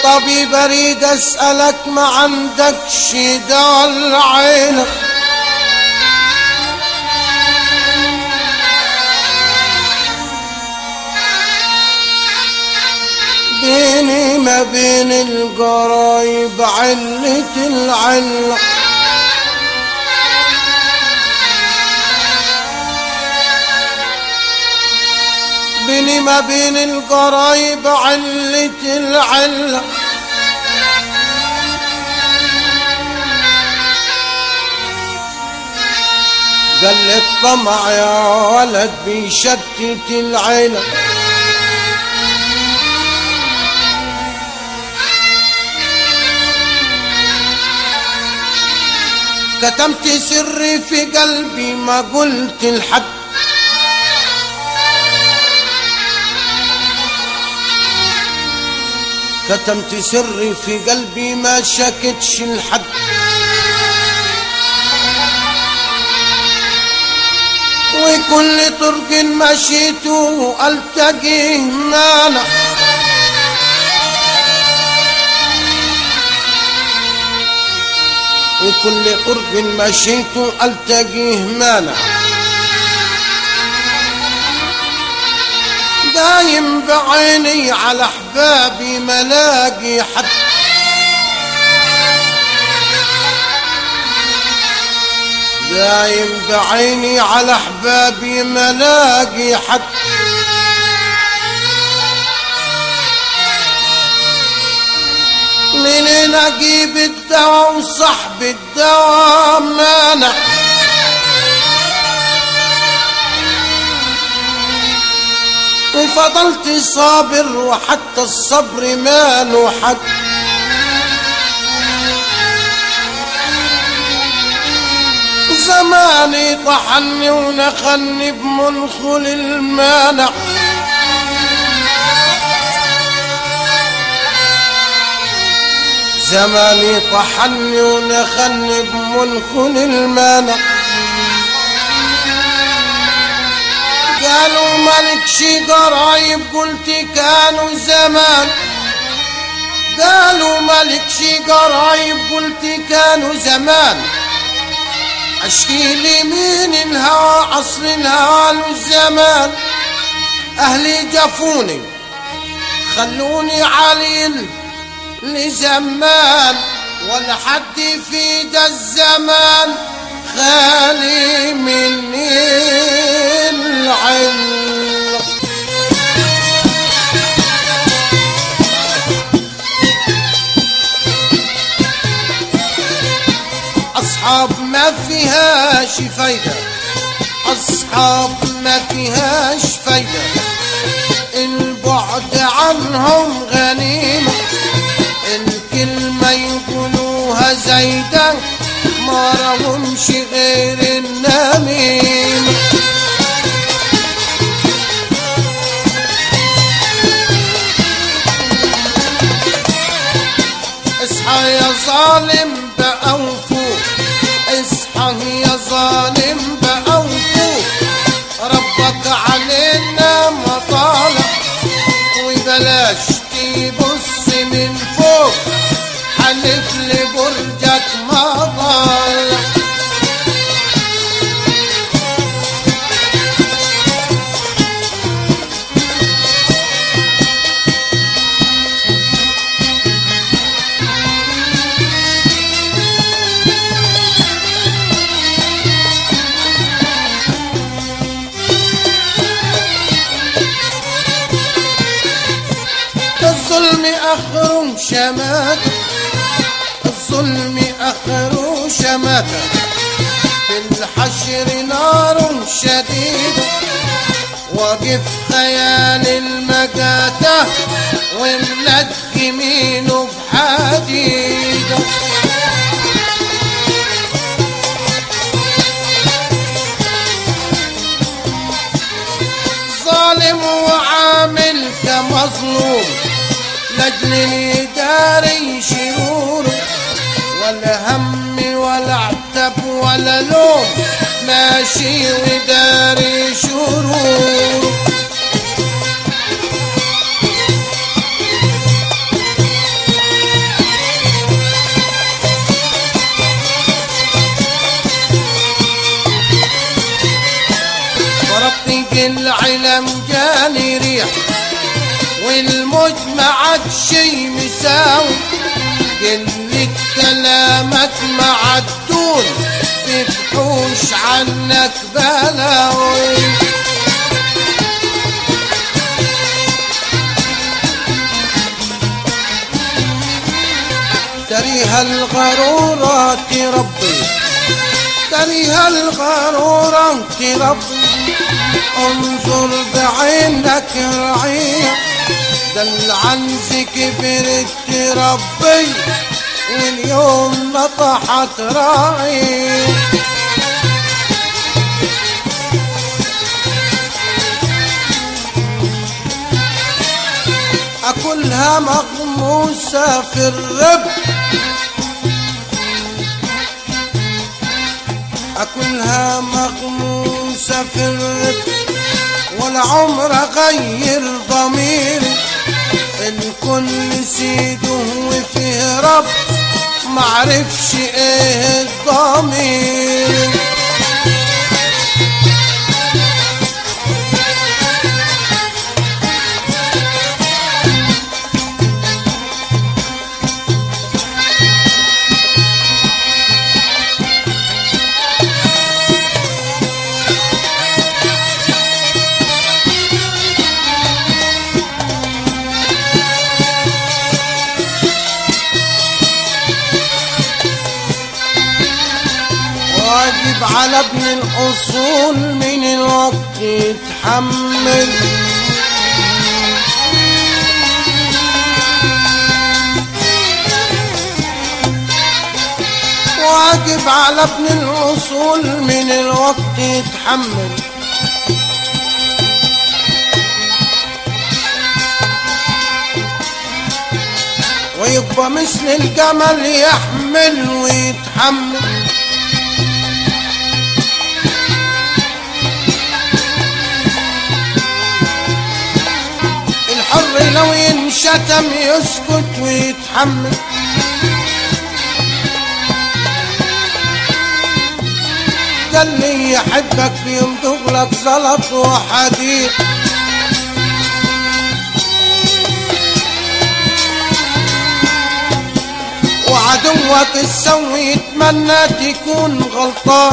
طبيب اريد اسألك ما عندكش دواء العين بيني ما بين القرايب علة العلة بيني ما بين القرايب علة العلة قال لي الطمع يا ولد بيشتت العيله كتمت سري في قلبي ما قلت لحد كتمت سري في قلبي ما شكتش لحد وكل طرق مشيته التقيه مانع وكل قرب مشيت التقيه مانع دايم بعيني على احبابي ملاقي حد دايم بعيني على احبابي ملاقي حد منين اجيب الدواء وصاحب الدواء مانع وفضلت صابر وحتى الصبر ماله حد زماني طحني ونخني بمنخل المانع زماني طحني ونخني بمنخل المانع قالوا مالكش قرايب قلت كانوا زمان قالوا مالكش قرايب قلت كانوا زمان اشكي لي مين الهوى عصر الهوى والزمان اهلي جفوني خلوني عليل لزمان ولا حد في ده الزمان خالي من العلم أصحاب ما فيهاش فايدة أصحاب ما فيهاش فايدة البعد عنهم غنيمة الكلمة يقولوها زايدة ما رهمش غير النميمة اصحى يا ظالم بقى وفوق اصحى يا ظالم بقى وفوق ربك علينا مطالع وبلاش تبص من فوق حلف لبرجك ما ضايع الظلم اخر شمات الظلم اخر شمات في الحشر نار شديدة واقف خيال المقاتة وملجمينه بحديدة ظالم وعامل كمظلوم لاجل يداري شروره ولا هم ولا عتب ولا لوم ماشي وداري شروره العلم جاني ريح والموج ما عاد شي مساوي قلة كلامك مع الدون بتحوش عنك بلاوي تريها الغرورة تربي تريها الغرورة تربي انظر بعينك رعية ده العنز كبرت تربي واليوم نطحت راعي أكلها مغموسة في الرب أكلها مغموسة في الرب ولا عمر غير ضميري الكل سيده وفيه رب معرفش ايه الضمير واجب على ابن الأصول من الوقت يتحمل واجب على ابن الأصول من الوقت يتحمل ويبقى مثل الجمل يحمل ويتحمل الحر لو ينشتم يسكت ويتحمل ده اللي يحبك بيمضغ لك زلط وحديد وعدوك السوي يتمنى تكون غلطان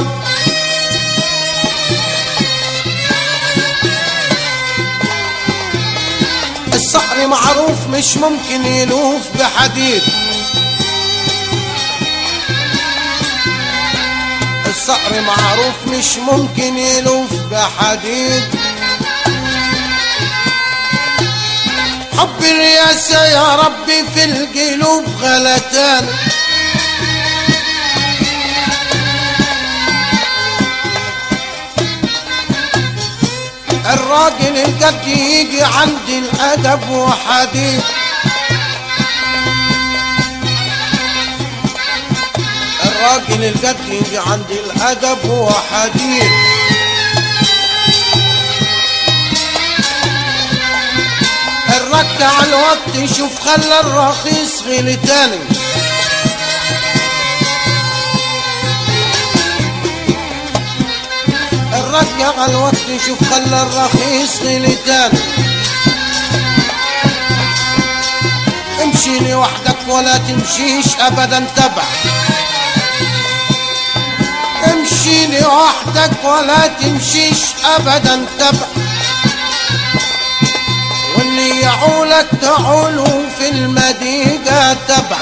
الصقر معروف مش ممكن يلوف بحديد الصقر معروف مش ممكن يلوف بحديد حب الرياسة يا ربي في القلوب غلتان الراجل الجد يجي عند الأدب وحديد الراجل الجد يجي عند الأدب وحديد الرك على الوقت شوف خلى الرخيص غير تاني الرك على الوقت شوف خلى الرخيص غير تاني امشي لوحدك ولا تمشيش ابدا تبع امشي لوحدك ولا تمشيش ابدا تبع واللي يعولك تعوله في المديقة تبع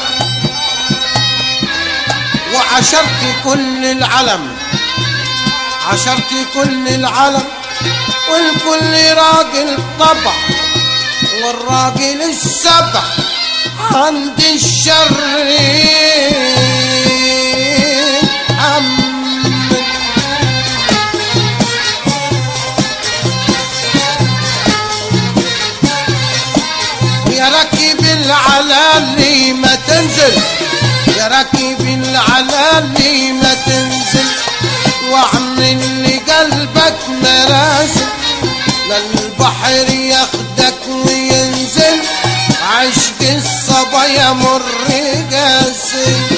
وعشرت كل العلم عشرت كل العلم والكل راجل طبع والراجل السبع عند الشر أم يا ركب العلالي ما تنزل يا ركب العلالي ما تنزل واعمل لقلبك مراسل للبحر ياخدك وينزل عشق الصبا يمر قاسي